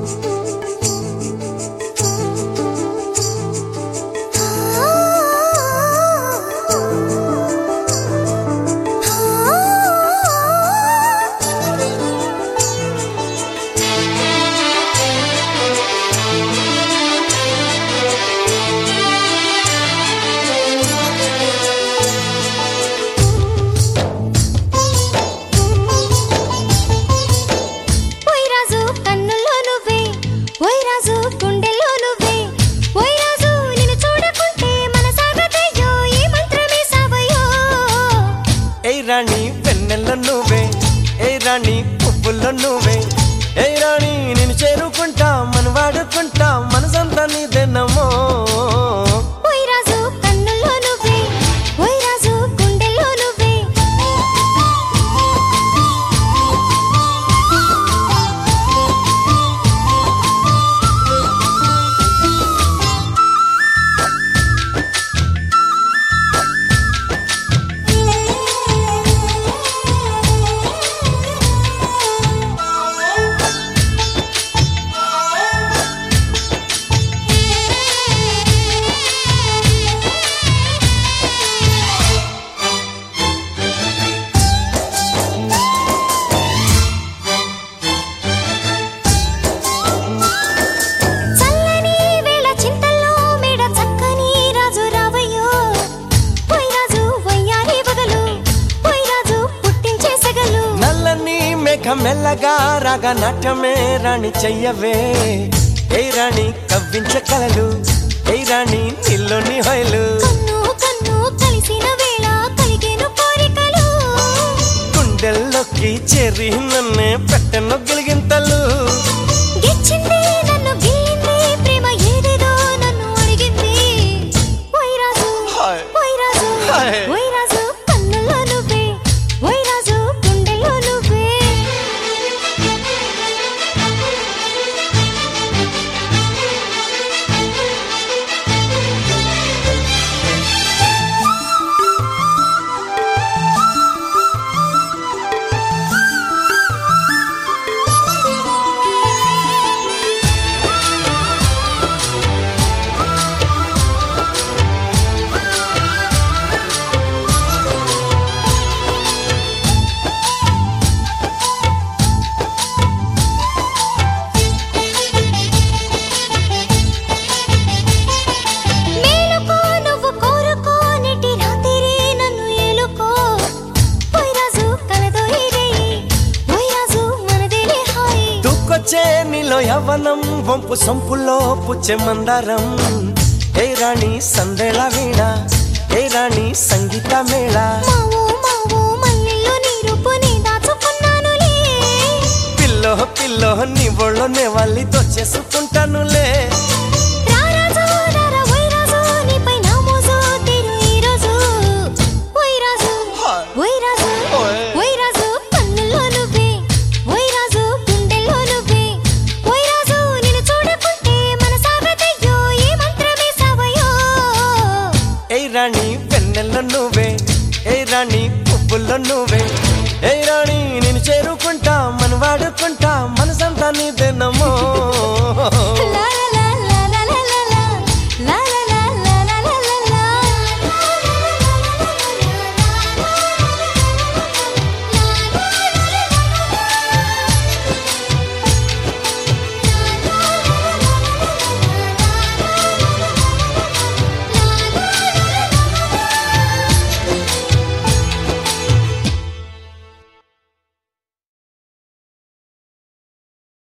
ఓయ్ రాజు కన్నుల్లో నువ్వే ఓయ్ రాజు గుండెల్లో నువ్వే ఓయ్ రాజు నిన్ను చూడకుంటే మనసాగదయ్యో ఈ మంత్రమే సావయో ఏయ్ రాణి వెన్నెల నువ్వే ఏయ్ రాణి పువ్వుల్లో నువ్వే ఏయ్ రాణి నేను చేరుకుంటా మన వాడుకుంటా మనసంతా నీదెన్నమో ఓయ్ రాజు కన్నుల్లో నువ్వే ఓయ్ రాజు గుండెల్లో నువ్వే చల్లని వేళ చింతల్లో మేడ చక్కని రాజు రావయ్యో ఓయ్ రాజు వయ్యారి బగలు ఓయ్ రాజు పుట్టించే సగలు నల్లని మేఘం మెల్లగా రాగా నాట్యమే రాణి చెయ్యవే ఏయ్ రాణి కవ్వించ కలలు ఏయ్ రాణి నీలోని హొయలు కన్ను కన్ను కలిసిన వేళ కలిగేను కోరికలు గుండెల్లోకి చేరి నన్నే పెట్టెను గిలిగింతలు గిచ్చింది నన్ను గిల్లింది ప్రేమ ఏదేదో నన్ను అడిగింది ఓయ్ రాజు హాయ్. ఓయ్ రాజు హాయ్. ఓయ్ రాజు కన్నుల్లో నువ్వే ఓయ్ రాజు గుండెల్లో నువ్వే మేలుకో నువ్వు కోరుకో నెటి రాత్రి నన్ను ఏలుకో ఓయ్ రాజు కలదో ఇరేయి ఓయ్ రాజు మనదేలే హాయి దూకొచ్చే నీలో యవ్వనం వంపు సొంపులో పుచ్చే మందారం ఏ రాణి సందేళ వీణ ఏ రాణి సంగీత మేళ మావో మావో మల్లెల్లో నీ రూపుని దాచుకున్నానులే పిల్లో పిల్లో నీ ఒళ్ళోనే వాళ్ళి దొచ్చేసుకుంటానులే రా రాజు రారా ఓయ్ రాజు నీపై నా మోజు తీరు ఈ రోజు ఓయ్ రాజు హాయ్. ఓయ్ రాజు ఓయ్. ఓయ్ రాజు కన్నుల్లో నువ్వే ఓయ్ రాజు గుండెల్లో నువ్వే ఓయ్ రాజు నిన్ను చూడకుంటే మనసాగదయ్యో ఈ మంత్రమే సావయో ఏ రాణి వెన్నెల్లో నువ్వే ఏ రాణి పువ్వుల్లో నువ్వే ఏ రాణి నేను చేరుకుంటా మన వాడుకుంటా మనసంతా నీదేనమ్మో